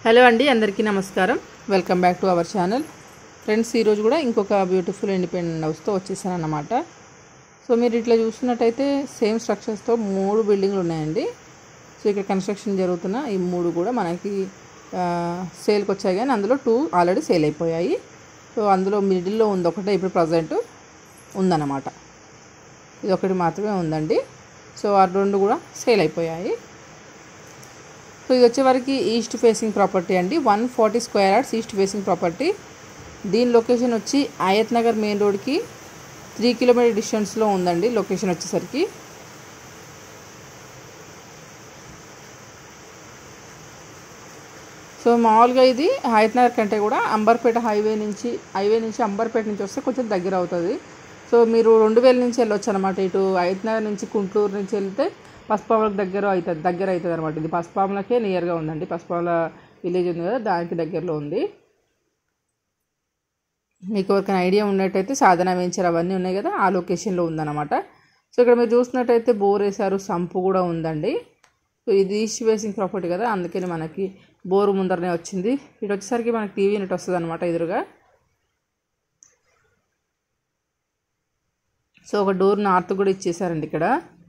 hello అండి అందరికీ నమస్కారం welcome back to our channel friends ఈరోజు కూడా ఇంకొక బ్యూటిఫుల్ ఇండిపెండెంట్ హౌస్తో వచ్చేసాను అన్నమాట సో మీరు ఇట్లా చూస్తున్నట్టయితే సేమ్ స్ట్రక్చర్స్తో మూడు బిల్డింగ్లు ఉన్నాయండి సో ఇక్కడ కన్స్ట్రక్షన్ జరుగుతున్న ఈ మూడు కూడా మనకి సేల్కి వచ్చాయి కానీ అందులో టూ ఆల్రెడీ సేల్ అయిపోయాయి సో అందులో మిడిల్లో ఉంది ఒకటే ఇప్పుడు ప్రజెంట్ ఉందన్నమాట ఇది ఒకటి మాత్రమే ఉందండి సో ఆ రెండు కూడా సేల్ అయిపోయాయి సో ఇది వచ్చేవరకు ఈస్ట్ ఫేసింగ్ ప్రాపర్టీ అండి one forty square yards east facing property దీని లొకేషన్ వచ్చి ఆయత్ నగర్ మెయిన్ రోడ్కి త్రీ కిలోమీటర్ డిస్టెన్స్లో ఉందండి లొకేషన్ వచ్చేసరికి సో మామూలుగా ఇది హయత్ నగర్ కంటే కూడా అంబర్పేట హైవే నుంచి హైవే నుంచి అంబర్పేట నుంచి వస్తే కొంచెం దగ్గర అవుతుంది సో మీరు రెండు వేల నుంచి వెళ్ళొచ్చు అనమాట ఇటు హయత్ నగర్ నుంచి గుంటూరు నుంచి వెళ్తే పసుపాములకు దగ్గర అవుతుంది దగ్గర అవుతుంది అనమాట ఇది పసుపాములకే నియర్గా ఉందండి పసుపాముల విలేజ్ ఉంది కదా దానికి దగ్గరలో ఉంది మీకు ఎవరికైనా ఐడియా ఉన్నట్టయితే సాధన వెంచర్ అవన్నీ ఉన్నాయి కదా ఆ లొకేషన్లో ఉందన్నమాట సో ఇక్కడ మీరు చూసినట్టయితే బోర్ వేశారు సంపు కూడా ఉందండి సో ఇది ఈస్ట్ ఫేసింగ్ ప్రాపర్టీ కదా అందుకని మనకి బోరు ముందరనే వచ్చింది ఇటు వచ్చేసరికి మనకి టీవీ యూనిట్ వస్తుంది అనమాట ఎదురుగా సో ఒక డోర్ నార్త్ కూడా ఇచ్చేసారండి ఇక్కడ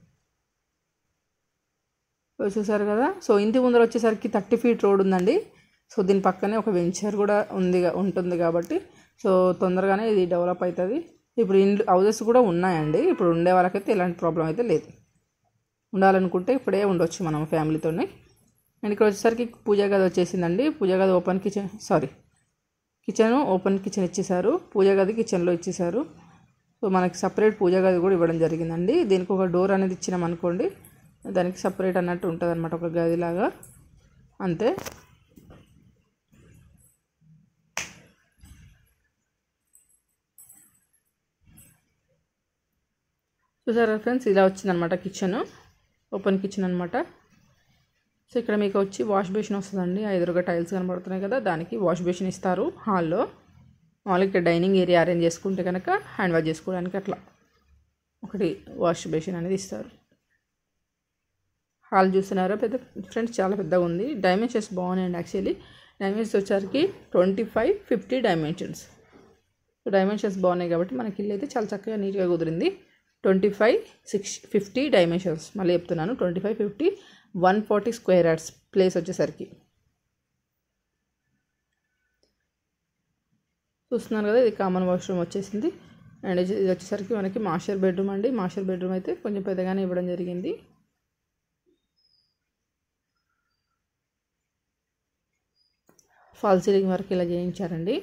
సో చూసారు కదా సో ఇంటి ముందర వచ్చేసరికి థర్టీ ఫీట్ రోడ్ ఉందండి సో దీని పక్కనే ఒక వెంచర్ కూడా ఉంది ఉంటుంది కాబట్టి సో తొందరగానే ఇది డెవలప్ అవుతుంది ఇప్పుడు ఇండ్లు హౌజెస్ కూడా ఉన్నాయండి ఇప్పుడు ఉండే వాళ్ళకైతే ఎలాంటి ప్రాబ్లం అయితే లేదు ఉండాలనుకుంటే ఇప్పుడే ఉండొచ్చు మనం ఫ్యామిలీతోనే అండ్ ఇక్కడ వచ్చేసరికి పూజా గది వచ్చేసిందండి పూజా గది open kitchen sorry kitchen open kitchen ఇచ్చేసారు పూజా గది కిచెన్లో ఇచ్చేసారు సో మనకి సపరేట్ పూజా గది కూడా ఇవ్వడం జరిగిందండి దీనికి ఒక డోర్ అనేది ఇచ్చినాం అనుకోండి దానికి సపరేట్ అన్నట్టు ఉంటుంది అనమాట ఒక గదిలాగా అంతే చూసారా ఫ్రెండ్స్ ఇలా వచ్చిందనమాట కిచెన్ ఓపెన్ కిచెన్ అనమాట సో ఇక్కడ మీకు వచ్చి వాష్ బేసిన్ వస్తుందండి ఎదురుగా టైల్స్ కనబడుతున్నాయి కదా దానికి వాష్ బేసిన్ ఇస్తారు హాల్లో మామూలుగా ఇక్కడ డైనింగ్ ఏరియా అరేంజ్ చేసుకుంటే కనుక హ్యాండ్ వాష్ చేసుకోవడానికి అట్లా ఒకటి వాష్ బేసిన్ అనేది ఇస్తారు హాల్ చూస్తున్నారా పెద్ద ఫ్రెండ్స్ చాలా పెద్దగా ఉంది డైమెన్షన్స్ బాగున్నాయండి యాక్చువల్లీ డైమెన్షన్స్ వచ్చరికి twenty five fifty dimensions so dimensions బాగున్నాయి కాబట్టి మనకి ఇల్లు అయితే చాలా చక్కగా నీట్గా కుదిరింది twenty five six fifty dimensions మళ్ళీ చెప్తున్నాను twenty five fifty one forty square yards place వచ్చేసరికి చూస్తున్నారు కదా ఇది కామన్ వాష్రూమ్ వచ్చేసింది అండ్ ఇది వచ్చేసరికి మనకి మాస్టర్ బెడ్రూమ్ అండి మాస్టర్ బెడ్రూమ్ అయితే కొంచెం పెద్దగానే ఇవ్వడం జరిగింది ఫాల్ సీలింగ్ వరకు ఇలా చేయించారండి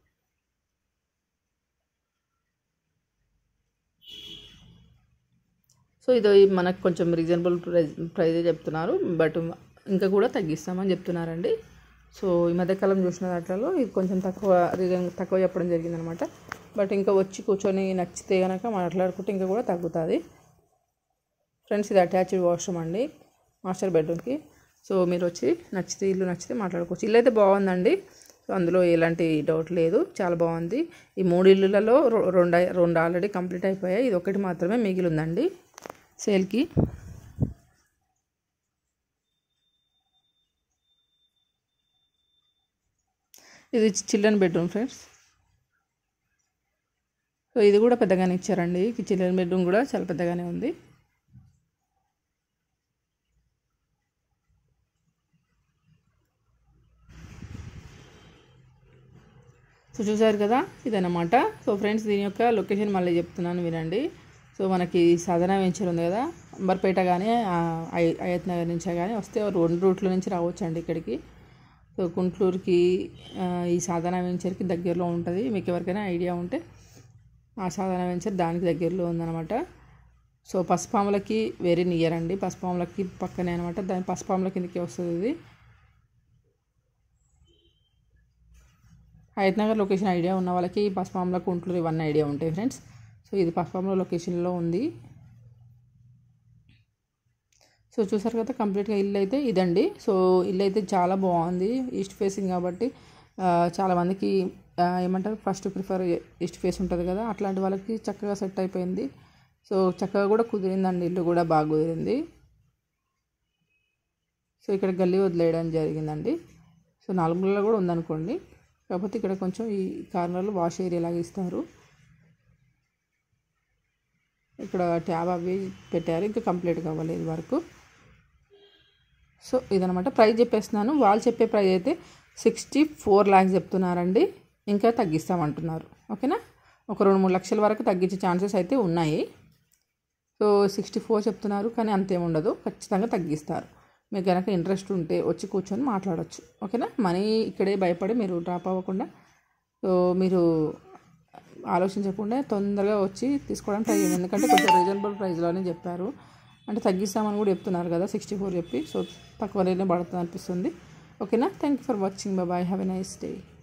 సో ఇది మనకు కొంచెం రీజనబుల్ ప్రైజ్ ప్రైజే చెప్తున్నారు బట్ ఇంకా కూడా తగ్గిస్తామని చెప్తున్నారండి సో ఈ మధ్యకాలం చూసిన దాంట్లో ఇది కొంచెం తక్కువ రీజన్ తక్కువ చెప్పడం జరిగిందనమాట బట్ ఇంకా వచ్చి కూర్చొని నచ్చితే కనుక మాట్లాడుకుంటే ఇంకా కూడా తగ్గుతుంది ఫ్రెండ్స్ ఇది అటాచ్డ్ వాష్రూమ్ అండి మాస్టర్ బెడ్రూమ్కి సో మీరు వచ్చి నచ్చితే ఇల్లు నచ్చితే మాట్లాడుకోవచ్చు ఇల్లు అయితే బాగుందండి సో అందులో ఎలాంటి డౌట్ లేదు చాలా బాగుంది ఈ మూడు ఇల్లులలో రెండు రెండు ఆల్రెడీ కంప్లీట్ అయిపోయాయి ఇది ఒకటి మాత్రమే మిగిలి ఉందండి సేల్కి ఇది చిల్డ్రన్ బెడ్రూమ్ ఫ్రెండ్స్ సో ఇది కూడా పెద్దగానే ఇచ్చారండి చిల్డ్రన్ బెడ్రూమ్ కూడా చాలా పెద్దగానే ఉంది సో చూసారు కదా ఇదన్నమాట సో ఫ్రెండ్స్ దీని యొక్క లొకేషన్ మళ్ళీ చెప్తున్నాను వినండి సో మనకి సాధన వెంచర్ ఉంది కదా అంబర్పేట కానీ అయత్ నగర్ నుంచి కానీ వస్తే రెండు రూట్ల నుంచి రావచ్చండి ఇక్కడికి సో గుంటూరుకి ఈ సాధన వెంచర్కి దగ్గరలో ఉంటుంది మీకు ఎవరికైనా ఐడియా ఉంటే ఆ సాధన వెంచర్ దానికి దగ్గరలో ఉందన్నమాట సో పసుపాములకి వెరీ నియర్ అండి పసుపాములకి పక్కనే అనమాట దాని పసుపాముల కిందకి వస్తుంది ఇది హైదనగర్ లొకేషన్ ఐడియా ఉన్న వాళ్ళకి పసుపాముల గుంటూరు ఇవన్నీ ఐడియా ఉంటాయి ఫ్రెండ్స్ సో ఇది పసుపాముల లొకేషన్లో ఉంది సో చూసారు కదా కంప్లీట్గా ఇల్లు అయితే ఇదండి సో ఇల్లు అయితే చాలా బాగుంది ఈస్ట్ ఫేసింగ్ కాబట్టి చాలామందికి ఏమంటారు ఫస్ట్ ప్రిఫర్ ఈస్ట్ ఫేస్ ఉంటుంది కదా అట్లాంటి వాళ్ళకి చక్కగా సెట్ అయిపోయింది సో చక్కగా కూడా కుదిరిందండి ఇల్లు కూడా బాగా కుదిరింది సో ఇక్కడ గల్లీ వదిలేయడం జరిగిందండి సో నాలుగు మూలలో కూడా ఉందనుకోండి కాకపోతే ఇక్కడ కొంచెం ఈ కార్నర్లో వాష్ ఏరియా లాగా ఇస్తారు ఇక్కడ ట్యాబ్ అవి పెట్టారు ఇంకా కంప్లీట్ కావాలి వరకు సో ఇదనమాట ప్రైస్ చెప్పేస్తున్నాను వాళ్ళు చెప్పే ప్రైస్ అయితే సిక్స్టీ ఫోర్ ల్యాక్స్ చెప్తున్నారండి ఇంకా తగ్గిస్తామంటున్నారు ఓకేనా ఒక రెండు మూడు లక్షల వరకు తగ్గించే ఛాన్సెస్ అయితే ఉన్నాయి సో సిక్స్టీ ఫోర్ చెప్తున్నారు కానీ అంతేం ఉండదు ఖచ్చితంగా తగ్గిస్తారు మీకు కనుక ఇంట్రెస్ట్ ఉంటే వచ్చి కూర్చొని మాట్లాడవచ్చు ఓకేనా మనీ ఇక్కడే భయపడి మీరు డ్రాప్ అవ్వకుండా సో మీరు ఆలోచించకుండా తొందరగా వచ్చి తీసుకోవడానికి ట్రై చేయండి ఎందుకంటే కొంచెం రీజనబుల్ ప్రైస్లోనే చెప్పారు అంటే తగ్గిస్తామని కూడా చెప్తున్నారు కదా సిక్స్టీ ఫోర్ చెప్పి సో తక్కువ రేట్నే పడుతుంది అనిపిస్తుంది ఓకేనా thank you for watching bye have a nice day